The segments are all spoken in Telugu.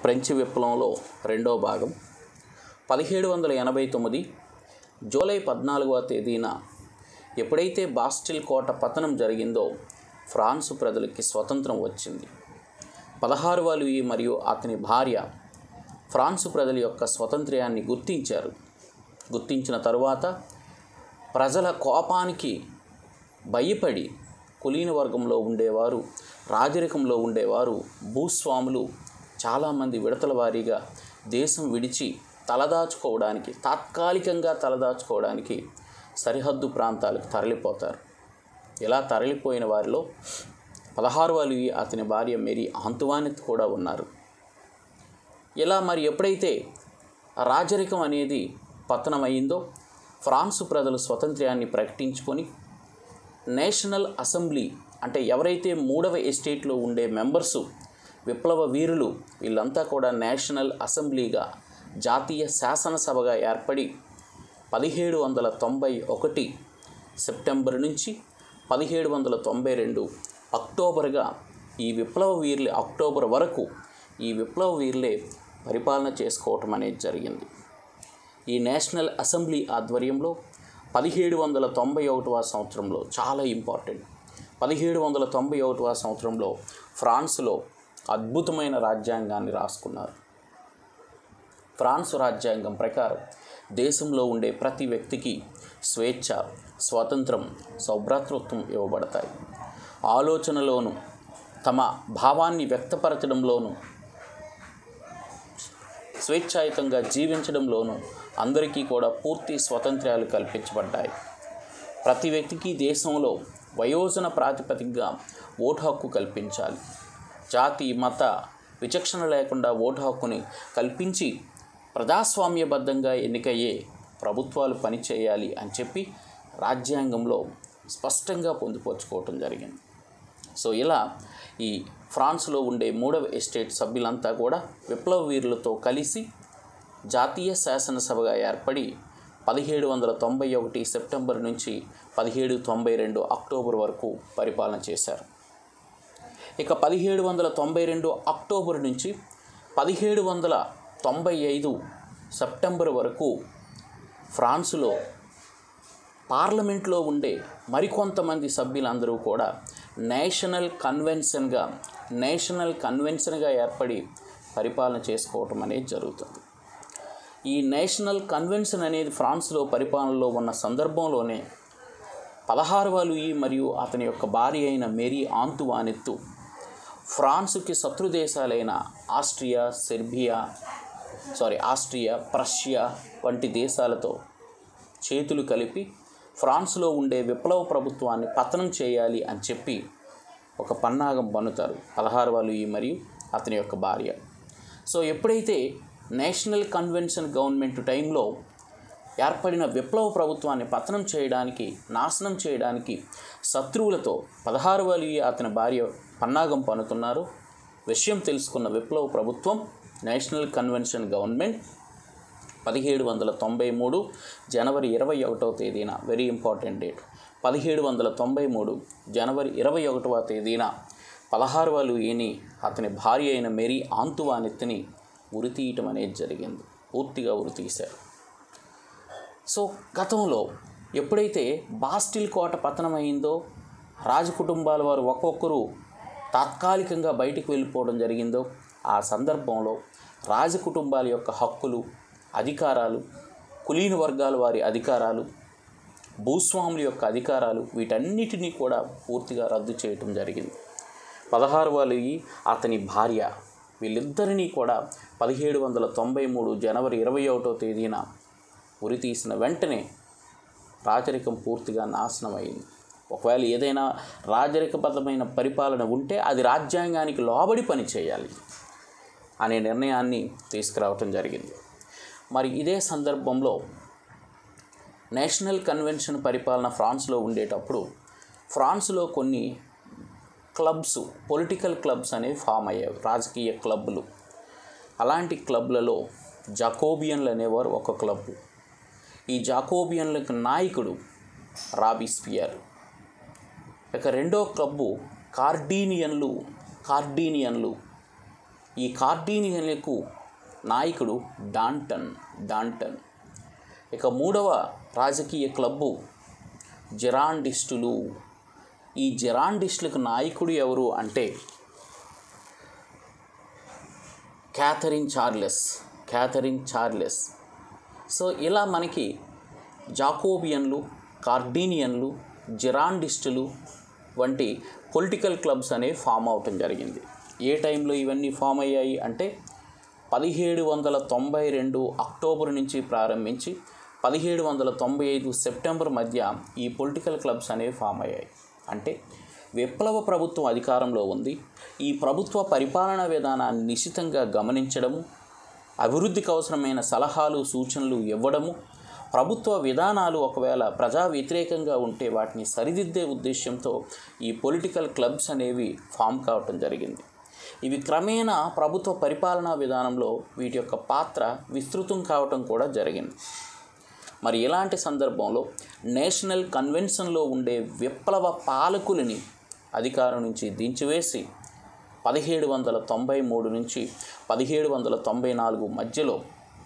ఫ్రెంచ్ విప్లవంలో రెండో భాగం పదిహేడు వందల ఎనభై తొమ్మిది జూలై పద్నాలుగవ తేదీన ఎప్పుడైతే బాస్టిల్ కోట పతనం జరిగిందో ఫ్రాన్స్ ప్రజలకి స్వతంత్రం వచ్చింది పదహారు లూయి మరియు అతని భార్య ఫ్రాన్స్ ప్రజల యొక్క స్వతంత్ర్యాన్ని గుర్తించారు గుర్తించిన తరువాత ప్రజల కోపానికి భయపడి కులీన వర్గంలో ఉండేవారు రాజరికంలో ఉండేవారు భూస్వాములు చాలామంది విడతల వారీగా దేశం విడిచి తలదాచుకోవడానికి తాత్కాలికంగా తలదాచుకోవడానికి సరిహద్దు ప్రాంతాలకు తరలిపోతారు ఇలా తరలిపోయిన వారిలో పదహారు వాళ్ళు అతని భార్య మేరీ అంతువానిత్ కూడా ఉన్నారు ఇలా మరి ఎప్పుడైతే రాజరికం అనేది పతనమైందో ఫ్రాన్స్ ప్రజలు స్వతంత్ర్యాన్ని ప్రకటించుకొని నేషనల్ అసెంబ్లీ అంటే ఎవరైతే మూడవ ఎస్టేట్లో ఉండే మెంబర్సు విప్లవ వీరులు వీళ్ళంతా కూడా నేషనల్ అసెంబ్లీగా జాతీయ శాసనసభగా ఏర్పడి పదిహేడు వందల తొంభై ఒకటి సెప్టెంబర్ నుంచి పదిహేడు వందల తొంభై రెండు అక్టోబర్గా ఈ విప్లవ వీరులే అక్టోబర్ వరకు ఈ విప్లవ వీరులే పరిపాలన చేసుకోవటం అనేది జరిగింది ఈ నేషనల్ అసెంబ్లీ ఆధ్వర్యంలో పదిహేడు వందల తొంభై ఒకటవ సంవత్సరంలో చాలా ఇంపార్టెంట్ పదిహేడు వందల తొంభై ఒకటవ సంవత్సరంలో ఫ్రాన్స్లో అద్భుతమైన రాజ్యాంగాన్ని రాసుకున్నారు ఫ్రాన్స్ రాజ్యాంగం ప్రకారం దేశంలో ఉండే ప్రతి వ్యక్తికి స్వేచ్ఛ స్వాతంత్రం సౌభ్రాతృత్వం ఇవ్వబడతాయి ఆలోచనలోను తమ భావాన్ని వ్యక్తపరచడంలోనూ స్వేచ్ఛాయుతంగా జీవించడంలోనూ అందరికీ కూడా పూర్తి స్వతంత్రాలు కల్పించబడ్డాయి ప్రతి వ్యక్తికి దేశంలో వయోజన ప్రాతిపదికగా ఓటు హక్కు కల్పించాలి జాతి మత విచక్షణ లేకుండా ఓటు హక్కుని కల్పించి ప్రజాస్వామ్యబద్ధంగా ఎన్నికయ్యే ప్రభుత్వాలు పనిచేయాలి అని చెప్పి రాజ్యాంగంలో స్పష్టంగా పొందుపరుచుకోవటం జరిగింది సో ఇలా ఈ ఫ్రాన్స్లో ఉండే మూడవ ఎస్టేట్ సభ్యులంతా కూడా విప్లవ వీరులతో కలిసి జాతీయ శాసనసభగా ఏర్పడి పదిహేడు వందల తొంభై ఒకటి సెప్టెంబర్ నుంచి పదిహేడు తొంభై రెండు అక్టోబర్ వరకు పరిపాలన చేశారు ఇక పదిహేడు వందల తొంభై రెండు అక్టోబర్ నుంచి పదిహేడు వందల తొంభై ఐదు సెప్టెంబర్ వరకు ఫ్రాన్స్లో పార్లమెంట్లో ఉండే మరికొంతమంది సభ్యులందరూ కూడా నేషనల్ కన్వెన్షన్గా నేషనల్ కన్వెన్షన్గా ఏర్పడి పరిపాలన చేసుకోవటం అనేది జరుగుతుంది ఈ నేషనల్ కన్వెన్షన్ అనేది ఫ్రాన్స్లో పరిపాలనలో ఉన్న సందర్భంలోనే పదహారవ లూయి మరియు అతని యొక్క భార్య అయిన మేరీ ఆంతువానెత్తు ఫ్రాన్స్కి శత్రు దేశాలైన Austria Serbia sorry Austria Prussia వంటి దేశాలతో చేతులు కలిపి ఫ్రాన్స్లో ఉండే విప్లవ ప్రభుత్వాన్ని పతనం చేయాలి అని చెప్పి ఒక పన్నాగం పన్నుతారు పదహారవ లూయి మరియు అతని యొక్క భార్య సో ఎప్పుడైతే నేషనల్ కన్వెన్షన్ గవర్నమెంట్ టైంలో ఏర్పడిన విప్లవ ప్రభుత్వాన్ని పతనం చేయడానికి నాశనం చేయడానికి శత్రువులతో పదహారు లూయి అతని భార్య పన్నాగం పన్నుతున్నారు విషయం తెలుసుకున్న విప్లవ ప్రభుత్వం నేషనల్ కన్వెన్షన్ గవర్నమెంట్ పదిహేడు వందల తొంభై మూడు జనవరి ఇరవై ఒకటవ తేదీన వెరీ ఇంపార్టెంట్ డేట్ పదిహేడు వందల తొంభై మూడు జనవరి ఇరవై ఒకటవ తేదీన పదహారవ లూయిని అతని భార్య అయిన మెరీ ఆంతువానెత్తిని ఉరి తీయటం అనేది జరిగింది పూర్తిగా ఉరి తీశారు సో గతంలో ఎప్పుడైతే బాస్టిల్ కోట పతనమైందో రాజకుటుంబాల వారు ఒక్కొక్కరు తాత్కాలికంగా బయటికి వెళ్ళిపోవడం జరిగిందో ఆ సందర్భంలో రాజకుటుంబాల యొక్క హక్కులు అధికారాలు కులీన వర్గాల వారి అధికారాలు భూస్వాముల యొక్క అధికారాలు వీటన్నిటినీ కూడా పూర్తిగా రద్దు చేయటం జరిగింది పదహారు వాళ్ళు అతని భార్య వీళ్ళిద్దరినీ కూడా పదిహేడు వందల తొంభై మూడు జనవరి ఇరవై ఒకటో తేదీన ఉరి తీసిన వెంటనే రాజరికం పూర్తిగా నాశనం అయింది ఒకవేళ ఏదైనా రాజరికబద్ధమైన పరిపాలన ఉంటే అది రాజ్యాంగానికి లోబడి పని చేయాలి అనే నిర్ణయాన్ని తీసుకురావటం జరిగింది మరి ఇదే సందర్భంలో నేషనల్ కన్వెన్షన్ పరిపాలన ఫ్రాన్స్లో ఉండేటప్పుడు ఫ్రాన్స్లో కొన్ని క్లబ్స్ పొలిటికల్ క్లబ్స్ అనేవి ఫామ్ అయ్యాయి రాజకీయ క్లబ్లు అలాంటి క్లబ్లలో జకోబియన్లు అనేవారు ఒక క్లబ్ ఈ జాకోబియన్లకు నాయకుడు రాబిస్పియర్ ఇక రెండో క్లబ్బు కార్డీనియన్లు కార్డీనియన్లు ఈ కార్డీనియన్లకు నాయకుడు డాంటన్ డాంటన్ ఇక మూడవ రాజకీయ క్లబ్బు జెరాండిస్టులు ఈ జెరాండిస్టులకు నాయకుడు ఎవరు అంటే Catherine Charles Catherine Charles so ఇలా మనకి జాకోబియన్లు కార్డీనియన్లు జెరాండిస్టులు వంటి పొలిటికల్ క్లబ్స్ అనేవి ఫామ్ అవటం జరిగింది ఏ టైంలో ఇవన్నీ ఫామ్ అయ్యాయి అంటే పదిహేడు వందల తొంభై రెండు అక్టోబర్ నుంచి ప్రారంభించి పదిహేడు వందల తొంభై ఐదు సెప్టెంబర్ మధ్య ఈ పొలిటికల్ క్లబ్స్ అనేవి ఫామ్ అయ్యాయి అంటే విప్లవ ప్రభుత్వం అధికారంలో ఉంది ఈ ప్రభుత్వ పరిపాలనా విధానాన్ని నిశితంగా గమనించడము అభివృద్ధికి అవసరమైన సలహాలు సూచనలు ఇవ్వడము ప్రభుత్వ విధానాలు ఒకవేళ ప్రజా వ్యతిరేకంగా ఉంటే వాటిని సరిదిద్దే ఉద్దేశంతో ఈ పొలిటికల్ క్లబ్స్ అనేవి ఫామ్ కావటం జరిగింది ఇవి క్రమేణా ప్రభుత్వ పరిపాలనా విధానంలో వీటి యొక్క పాత్ర విస్తృతం కావటం కూడా జరిగింది మరి ఇలాంటి సందర్భంలో నేషనల్ కన్వెన్షన్లో ఉండే విప్లవ పాలకులని అధికారం నుంచి దించివేసి పదిహేడు వందల తొంభై మూడు నుంచి పదిహేడు వందల తొంభై నాలుగు మధ్యలో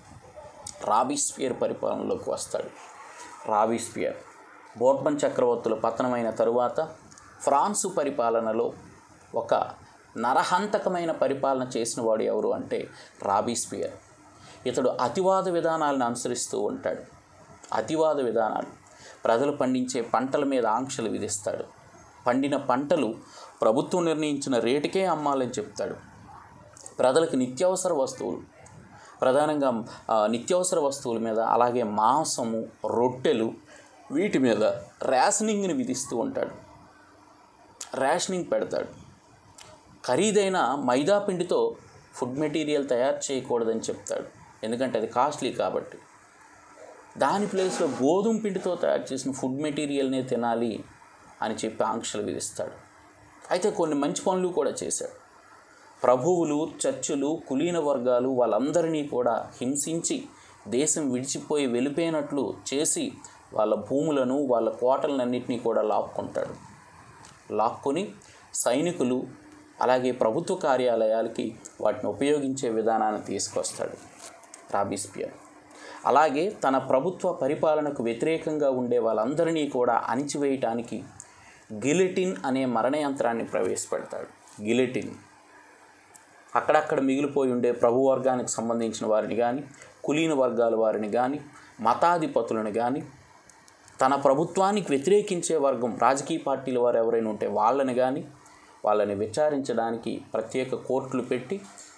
రాబిస్పియర్ పరిపాలనలోకి వస్తాడు రాబిస్పియర్ బోర్బన్ చక్రవర్తుల పతనమైన తరువాత ఫ్రాన్సు పరిపాలనలో ఒక నరహంతకమైన పరిపాలన చేసిన వాడు ఎవరు అంటే రాబిస్పియర్ ఇతడు అతివాద విధానాలను అనుసరిస్తూ ఉంటాడు అతివాద విధానాలు ప్రజలు పండించే పంటల మీద ఆంక్షలు విధిస్తాడు పండిన పంటలు ప్రభుత్వం నిర్ణయించిన రేటుకే అమ్మాలని చెప్తాడు ప్రజలకు నిత్యావసర వస్తువులు ప్రధానంగా ఆ, నిత్యావసర వస్తువుల మీద అలాగే మాంసము రొట్టెలు వీటి మీద రేషనింగ్ని విధిస్తూ ఉంటాడు రేషనింగ్ పెడతాడు ఖరీదైన మైదా పిండితో ఫుడ్ మెటీరియల్ తయారు చేయకూడదని చెప్తాడు ఎందుకంటే అది కాస్ట్లీ కాబట్టి దాని ప్లేస్లో గోధుమ పిండితో తయారు చేసిన ఫుడ్ మెటీరియల్నే తినాలి అని చెప్పి ఆంక్షలు విధిస్తాడు అయితే కొన్ని మంచి పనులు కూడా చేశాడు ప్రభువులు చర్చులు కులీన వర్గాలు వాళ్ళందరినీ కూడా హింసించి దేశం విడిచిపోయి వెళ్ళిపోయినట్లు చేసి వాళ్ళ భూములను వాళ్ళ కోటలన్నింటినీ కూడా లాక్కుంటాడు లాక్కొని సైనికులు అలాగే ప్రభుత్వ కార్యాలయాలకి వాటిని ఉపయోగించే విధానాన్ని తీసుకొస్తాడు రాబిస్పియర్ అలాగే తన ప్రభుత్వ పరిపాలనకు వ్యతిరేకంగా ఉండే వాళ్ళందరినీ కూడా అణిచివేయటానికి గిలిటిన్ అనే మరణయంత్రాన్ని ప్రవేశపెడతాడు గిలిటిన్ అక్కడక్కడ మిగిలిపోయి ఉండే ప్రభు వర్గానికి సంబంధించిన వారిని కానీ కులీన వర్గాల వారిని కానీ మతాధిపతులను కానీ తన ప్రభుత్వానికి వ్యతిరేకించే వర్గం రాజకీయ పార్టీల వారు ఎవరైనా ఉంటే వాళ్ళని కానీ వాళ్ళని విచారించడానికి ప్రత్యేక కోర్టులు పెట్టి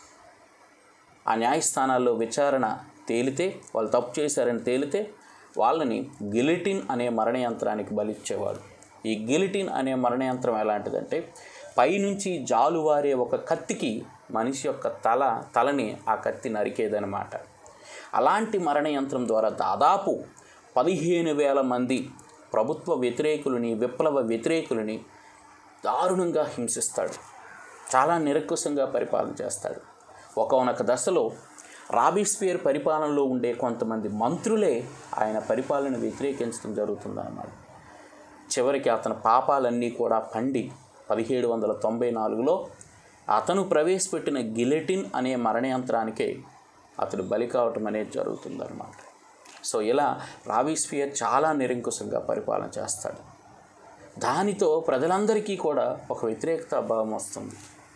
ఆ న్యాయస్థానాల్లో విచారణ తేలితే వాళ్ళు తప్పు చేశారని తేలితే వాళ్ళని గిలిటిన్ అనే మరణయంత్రానికి బలిచ్చేవాడు ఈ గిలిటిన్ అనే మరణయంత్రం ఎలాంటిదంటే పైనుంచి జాలువారే ఒక కత్తికి మనిషి యొక్క తల తలని ఆ కత్తి నరికేదనమాట అలాంటి మరణయంత్రం ద్వారా దాదాపు పదిహేను వేల మంది ప్రభుత్వ వ్యతిరేకులని విప్లవ వ్యతిరేకులని దారుణంగా హింసిస్తాడు చాలా నిరక్కుశంగా పరిపాలన చేస్తాడు ఒకనొక దశలో రాబిస్పియర్ పరిపాలనలో ఉండే కొంతమంది మంత్రులే ఆయన పరిపాలన వ్యతిరేకించడం జరుగుతుందన్నమాట చివరికి అతని పాపాలన్నీ కూడా పండి పదిహేడు వందల తొంభై నాలుగులో అతను ప్రవేశపెట్టిన గిలెటిన్ అనే మరణయంత్రానికే అతడు బలి కావటం అనేది జరుగుతుందన్నమాట సో ఇలా రాబిస్పియర్ చాలా నిరంకుశంగా పరిపాలన చేస్తాడు దానితో ప్రజలందరికీ కూడా ఒక వ్యతిరేకత భావం వస్తుంది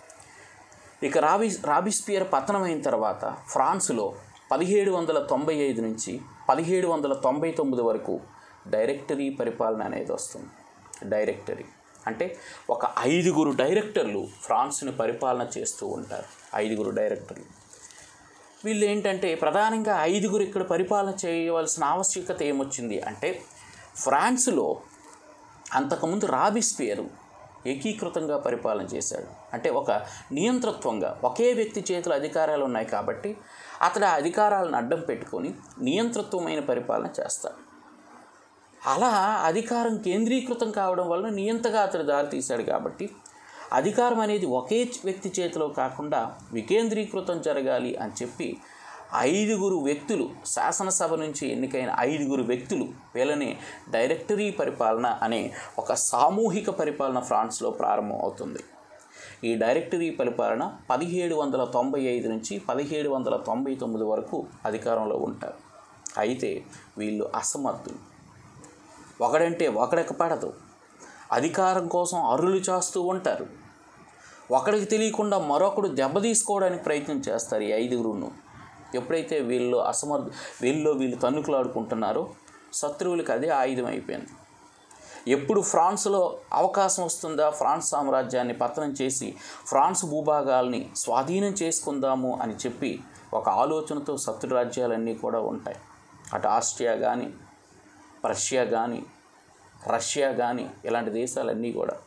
ఇక రాబి రాబిస్పియర్ పతనమైన తర్వాత ఫ్రాన్స్లో పదిహేడు వందల తొంభై ఐదు నుంచి పదిహేడు వందల తొంభై తొమ్మిది వరకు డైరెక్టరీ పరిపాలన అనేది వస్తుంది డైరెక్టరీ అంటే ఒక ఐదుగురు డైరెక్టర్లు ఫ్రాన్స్ని పరిపాలన చేస్తూ ఉంటారు ఐదుగురు డైరెక్టర్లు వీళ్ళు ఏంటంటే ప్రధానంగా ఐదుగురు ఇక్కడ పరిపాలన చేయవలసిన ఆవశ్యకత ఏమొచ్చింది అంటే ఫ్రాన్స్లో అంతకుముందు రాబిస్పియరు ఏకీకృతంగా పరిపాలన చేశాడు అంటే ఒక నియంతృత్వంగా ఒకే వ్యక్తి చేతుల అధికారాలు ఉన్నాయి కాబట్టి అతడు ఆ అధికారాలను అడ్డం పెట్టుకొని నియంతృత్వమైన పరిపాలన చేస్తాడు అలా అధికారం కేంద్రీకృతం కావడం వలన నియంతగా అతడు దారితీశాడు కాబట్టి అధికారం అనేది ఒకే వ్యక్తి చేతిలో కాకుండా వికేంద్రీకృతం జరగాలి అని చెప్పి ఐదుగురు వ్యక్తులు శాసనసభ నుంచి ఎన్నికైన ఐదుగురు వ్యక్తులు వీళ్ళని డైరెక్టరీ పరిపాలన అనే ఒక సామూహిక పరిపాలన ఫ్రాన్స్లో ప్రారంభం అవుతుంది ఈ డైరెక్టరీ పరిపాలన పదిహేడు వందల తొంభై ఐదు నుంచి పదిహేడు వందల తొంభై తొమ్మిది వరకు అధికారంలో ఉంటారు అయితే వీళ్ళు అసమర్థులు ఒకడంటే ఒకడికి పడదు అధికారం కోసం అరులు చేస్తూ ఉంటారు ఒకడికి తెలియకుండా మరొకడు దెబ్బ తీసుకోవడానికి ప్రయత్నం చేస్తారు ఈ ఐదుగురును ఎప్పుడైతే వీళ్ళు అసమర్థ వీళ్ళలో వీళ్ళు తన్నుకులాడుకుంటున్నారో శత్రువులకి అదే ఆయుధం అయిపోయింది ఎప్పుడు ఫ్రాన్స్లో అవకాశం వస్తుందా ఫ్రాన్స్ సామ్రాజ్యాన్ని పతనం చేసి ఫ్రాన్స్ భూభాగాల్ని స్వాధీనం చేసుకుందాము అని చెప్పి ఒక ఆలోచనతో శత్రు రాజ్యాలన్నీ కూడా ఉంటాయి అటు ఆస్ట్రియా కానీ రష్యా కానీ రష్యా కానీ ఇలాంటి దేశాలన్నీ కూడా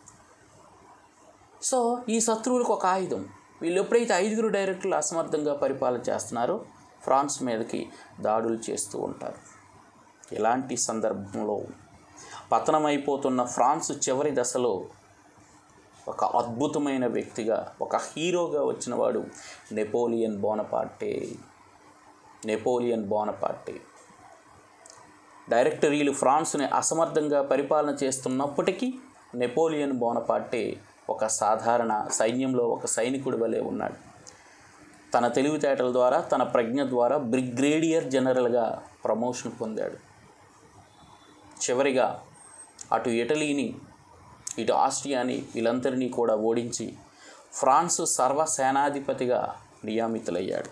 సో ఈ శత్రువులకు ఒక ఆయుధం వీళ్ళు ఎప్పుడైతే ఐదుగురు డైరెక్టర్లు అసమర్థంగా పరిపాలన చేస్తున్నారో ఫ్రాన్స్ మీదకి దాడులు చేస్తూ ఉంటారు ఇలాంటి సందర్భంలో పతనమైపోతున్న ఫ్రాన్స్ చివరి దశలో ఒక అద్భుతమైన వ్యక్తిగా ఒక హీరోగా వచ్చినవాడు నెపోలియన్ బోనపార్టే నెపోలియన్ బోనపార్టే డైరెక్టరీలు ఫ్రాన్స్ని అసమర్థంగా పరిపాలన చేస్తున్నప్పటికీ నెపోలియన్ బోనపార్టే ఒక సాధారణ సైన్యంలో ఒక సైనికుడి వలె ఉన్నాడు తన తెలివితేటల ద్వారా తన ప్రజ్ఞ ద్వారా బ్రిగ్రేడియర్ జనరల్గా ప్రమోషన్ పొందాడు చివరిగా అటు ఇటలీని ఇటు ఆస్ట్రియాని వీళ్ళందరినీ కూడా ఓడించి ఫ్రాన్స్ సర్వసేనాధిపతిగా నియమితులయ్యాడు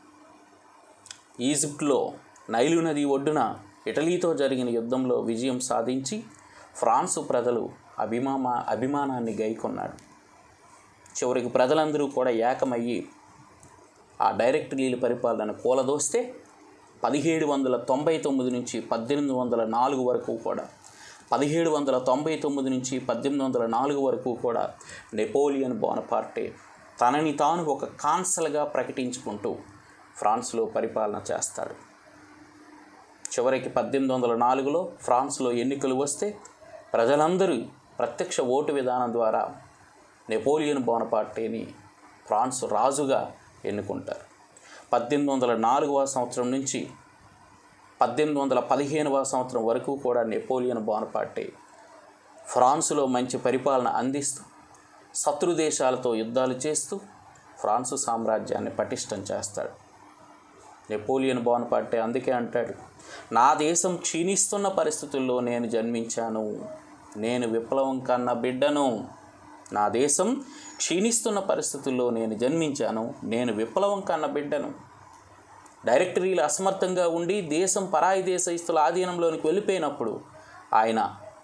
ఈజిప్ట్లో నైలు నది ఒడ్డున ఇటలీతో జరిగిన యుద్ధంలో విజయం సాధించి ఫ్రాన్సు ప్రజలు అభిమామ అభిమానాన్ని గైకొన్నాడు చివరికి ప్రజలందరూ కూడా ఏకమయ్యి ఆ డైరెక్టరీల పరిపాలన కూలదోస్తే పదిహేడు వందల తొంభై తొమ్మిది నుంచి పద్దెనిమిది వందల నాలుగు వరకు కూడా పదిహేడు వందల తొంభై తొమ్మిది నుంచి పద్దెనిమిది వందల నాలుగు వరకు కూడా నెపోలియన్ బోనపార్టే తనని తాను ఒక కాన్సల్గా ప్రకటించుకుంటూ ఫ్రాన్స్లో పరిపాలన చేస్తాడు చివరికి పద్దెనిమిది వందల నాలుగులో ఫ్రాన్స్లో ఎన్నికలు వస్తే ప్రజలందరూ ప్రత్యక్ష ఓటు విధానం ద్వారా నెపోలియన్ బోనపార్టీని ఫ్రాన్స్ రాజుగా ఎన్నుకుంటారు పద్దెనిమిది వందల నాలుగవ సంవత్సరం నుంచి పద్దెనిమిది వందల పదిహేనవ సంవత్సరం వరకు కూడా నెపోలియన్ బోనపార్టీ ఫ్రాన్సులో మంచి పరిపాలన అందిస్తూ శత్రు దేశాలతో యుద్ధాలు చేస్తూ ఫ్రాన్సు సామ్రాజ్యాన్ని పటిష్టం చేస్తాడు నెపోలియన్ బోనపార్టీ అందుకే అంటాడు నా దేశం క్షీణిస్తున్న పరిస్థితుల్లో నేను జన్మించాను నేను విప్లవం కన్న బిడ్డను నా దేశం క్షీణిస్తున్న పరిస్థితుల్లో నేను జన్మించాను నేను విప్లవం కన్న బిడ్డను డైరెక్టరీలు అసమర్థంగా ఉండి దేశం పరాయి దేశస్తుల ఆధీనంలోనికి వెళ్ళిపోయినప్పుడు ఆయన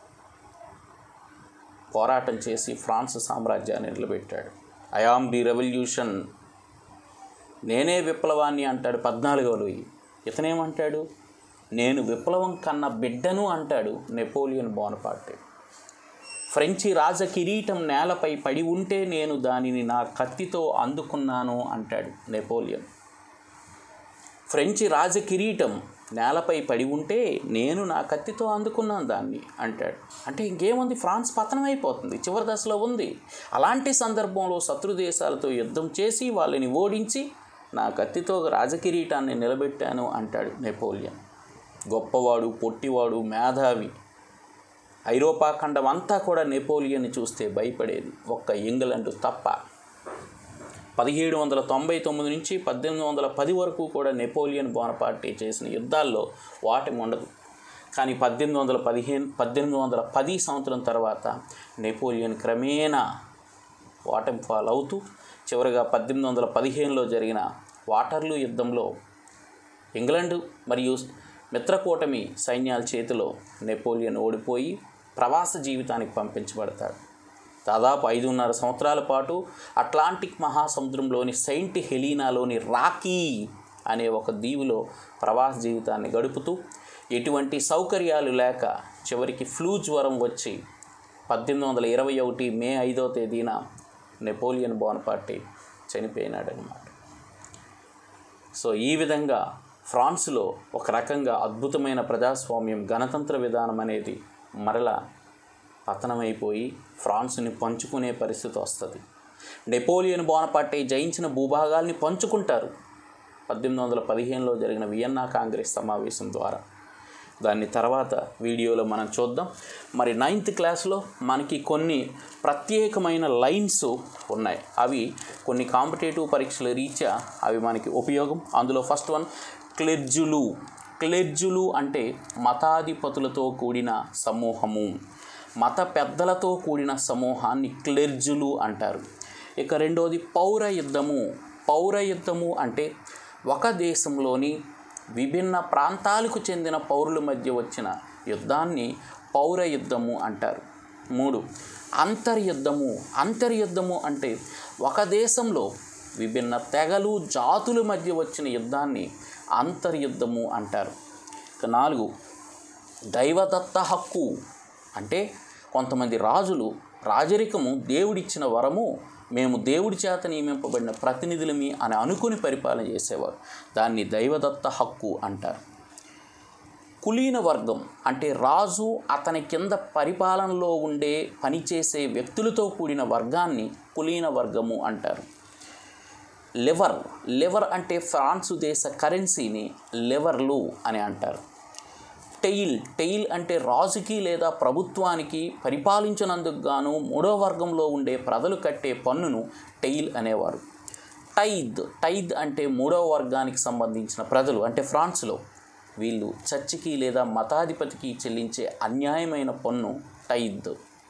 పోరాటం చేసి ఫ్రాన్స్ సామ్రాజ్యాన్ని నిలబెట్టాడు ఐఆమ్ ది రెవల్యూషన్ నేనే విప్లవాన్ని అంటాడు పద్నాలుగవ ఇతనేమంటాడు నేను విప్లవం కన్న బిడ్డను అంటాడు నెపోలియన్ బోనపార్టీ ఫ్రెంచి రాజ కిరీటం నేలపై పడి ఉంటే నేను దానిని నా కత్తితో అందుకున్నాను అంటాడు నెపోలియన్ ఫ్రెంచి రాజ కిరీటం నేలపై పడి ఉంటే నేను నా కత్తితో అందుకున్నాను దాన్ని అంటాడు అంటే ఇంకేముంది ఫ్రాన్స్ పతనం అయిపోతుంది చివరి దశలో ఉంది అలాంటి సందర్భంలో శత్రు దేశాలతో యుద్ధం చేసి వాళ్ళని ఓడించి నా కత్తితో రాజకిరీటాన్ని నిలబెట్టాను అంటాడు నెపోలియన్ గొప్పవాడు పొట్టివాడు మేధావి ఐరోపా ఖండం అంతా కూడా నెపోలియన్ని చూస్తే భయపడేది ఒక్క ఇంగ్లండ్ తప్ప పదిహేడు వందల తొంభై తొమ్మిది నుంచి పద్దెనిమిది వందల పది వరకు కూడా నెపోలియన్ బోనపార్టీ చేసిన యుద్ధాల్లో వాటమి ఉండదు కానీ పద్దెనిమిది వందల పదిహేను పద్దెనిమిది వందల పది సంవత్సరం తర్వాత నెపోలియన్ క్రమేణా వాటమి పాలవుతూ చివరిగా పద్దెనిమిది వందల పదిహేనులో జరిగిన వాటర్లూ యుద్ధంలో ఇంగ్లాండ్ మరియు మిత్రకూటమి సైన్యాల చేతిలో నెపోలియన్ ఓడిపోయి ప్రవాస జీవితానికి పంపించబడతాడు దాదాపు ఐదున్నర సంవత్సరాల పాటు అట్లాంటిక్ మహాసముద్రంలోని సెయింట్ హెలీనాలోని రాకీ అనే ఒక దీవిలో ప్రవాస జీవితాన్ని గడుపుతూ ఎటువంటి సౌకర్యాలు లేక చివరికి ఫ్లూ జ్వరం వచ్చి పద్దెనిమిది వందల ఇరవై ఒకటి మే ఐదో తేదీన నెపోలియన్ బోనపార్టీ చనిపోయినాడనమాట సో ఈ విధంగా ఫ్రాన్స్లో ఒక రకంగా అద్భుతమైన ప్రజాస్వామ్యం గణతంత్ర విధానం అనేది మరలా పతనమైపోయి ఫ్రాన్స్ని పంచుకునే పరిస్థితి వస్తుంది నెపోలియన్ బోనపార్టీ జయించిన భూభాగాల్ని పంచుకుంటారు పద్దెనిమిది వందల పదిహేనులో జరిగిన వియన్నా కాంగ్రెస్ సమావేశం ద్వారా దాన్ని తర్వాత వీడియోలో మనం చూద్దాం మరి నైన్త్ క్లాస్లో మనకి కొన్ని ప్రత్యేకమైన లైన్స్ ఉన్నాయి అవి కొన్ని కాంపిటేటివ్ పరీక్షల రీత్యా అవి మనకి ఉపయోగం అందులో ఫస్ట్ వన్ క్లెర్జులు క్లెర్జులు అంటే మతాధిపతులతో కూడిన సమూహము మత పెద్దలతో కూడిన సమూహాన్ని క్లెర్జులు అంటారు ఇక రెండోది పౌర యుద్ధము పౌర యుద్ధము అంటే ఒక దేశంలోని విభిన్న ప్రాంతాలకు చెందిన పౌరుల మధ్య వచ్చిన యుద్ధాన్ని పౌర యుద్ధము అంటారు మూడు అంతర్యుద్ధము అంతర్యుద్ధము అంటే ఒక దేశంలో విభిన్న తెగలు జాతుల మధ్య వచ్చిన యుద్ధాన్ని అంతర్యుద్ధము అంటారు ఇక నాలుగు దైవదత్త హక్కు అంటే కొంతమంది రాజులు రాజరికము దేవుడిచ్చిన వరము మేము దేవుడి చేత నియమింపబడిన ప్రతినిధులమి అని అనుకుని పరిపాలన చేసేవారు దాన్ని దైవదత్త హక్కు అంటారు కులీన వర్గం అంటే రాజు అతని కింద పరిపాలనలో ఉండే పనిచేసే వ్యక్తులతో కూడిన వర్గాన్ని కులీన వర్గము అంటారు లివర్ లివర్ అంటే ఫ్రాన్సు దేశ కరెన్సీని లివర్లు అని అంటారు టెయిల్ టెయిల్ అంటే రాజుకి లేదా ప్రభుత్వానికి పరిపాలించినందుకు గాను మూడో వర్గంలో ఉండే ప్రజలు కట్టే పన్నును టెయిల్ అనేవారు టైద్ టైద్ అంటే మూడవ వర్గానికి సంబంధించిన ప్రజలు అంటే ఫ్రాన్స్లో వీళ్ళు చర్చికి లేదా మతాధిపతికి చెల్లించే అన్యాయమైన పన్ను టైద్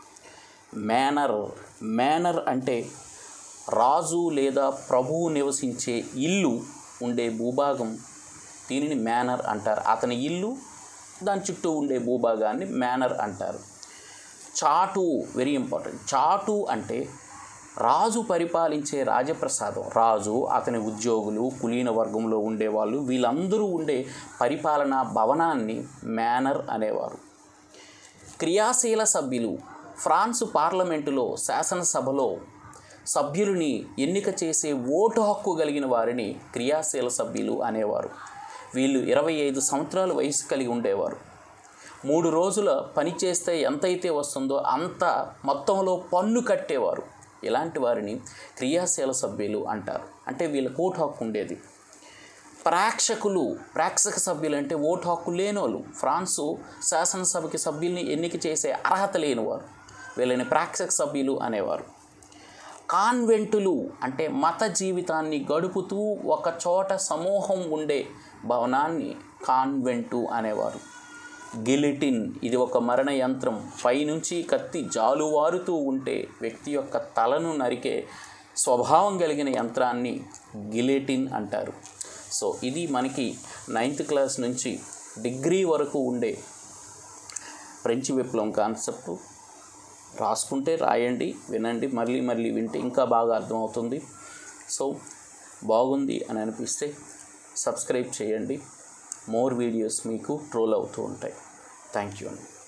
మేనర్ మేనర్ అంటే రాజు లేదా ప్రభువు నివసించే ఇల్లు ఉండే భూభాగం దీనిని మేనర్ అంటారు అతని ఇల్లు దాని చుట్టూ ఉండే భూభాగాన్ని మేనర్ అంటారు చాటు వెరీ ఇంపార్టెంట్ చాటు అంటే రాజు పరిపాలించే రాజప్రసాదం రాజు అతని ఉద్యోగులు కులీన వర్గంలో ఉండేవాళ్ళు వీళ్ళందరూ ఉండే పరిపాలనా భవనాన్ని మేనర్ అనేవారు క్రియాశీల సభ్యులు ఫ్రాన్స్ పార్లమెంటులో శాసనసభలో సభ్యులని ఎన్నిక చేసే ఓటు హక్కు కలిగిన వారిని క్రియాశీల సభ్యులు అనేవారు వీళ్ళు ఇరవై ఐదు సంవత్సరాల వయసు కలిగి ఉండేవారు మూడు రోజుల పని చేస్తే ఎంతైతే వస్తుందో అంత మొత్తంలో పన్ను కట్టేవారు ఇలాంటి వారిని క్రియాశీల సభ్యులు అంటారు అంటే వీళ్ళ ఓటు హక్కు ఉండేది ప్రేక్షకులు ప్రేక్షక సభ్యులు అంటే ఓటు హక్కు లేనోళ్ళు ఫ్రాన్సు శాసనసభకి సభ్యుల్ని ఎన్నిక చేసే అర్హత లేనివారు వీళ్ళని ప్రేక్షక సభ్యులు అనేవారు కాన్వెంటులు అంటే మత జీవితాన్ని గడుపుతూ ఒక చోట సమూహం ఉండే భవనాన్ని కాన్వెంటు అనేవారు గిలిటిన్ ఇది ఒక మరణ యంత్రం పైనుంచి కత్తి జాలువారుతూ ఉంటే వ్యక్తి యొక్క తలను నరికే స్వభావం కలిగిన యంత్రాన్ని గిలిటిన్ అంటారు సో ఇది మనకి నైన్త్ క్లాస్ నుంచి డిగ్రీ వరకు ఉండే ఫ్రెంచ్ విప్లవం కాన్సెప్ట్ రాసుకుంటే రాయండి వినండి మళ్ళీ మళ్ళీ వింటే ఇంకా బాగా అర్థమవుతుంది సో బాగుంది అని అనిపిస్తే సబ్స్క్రైబ్ చేయండి మోర్ వీడియోస్ మీకు ట్రోల్ అవుతూ ఉంటాయి థ్యాంక్ యూ అండి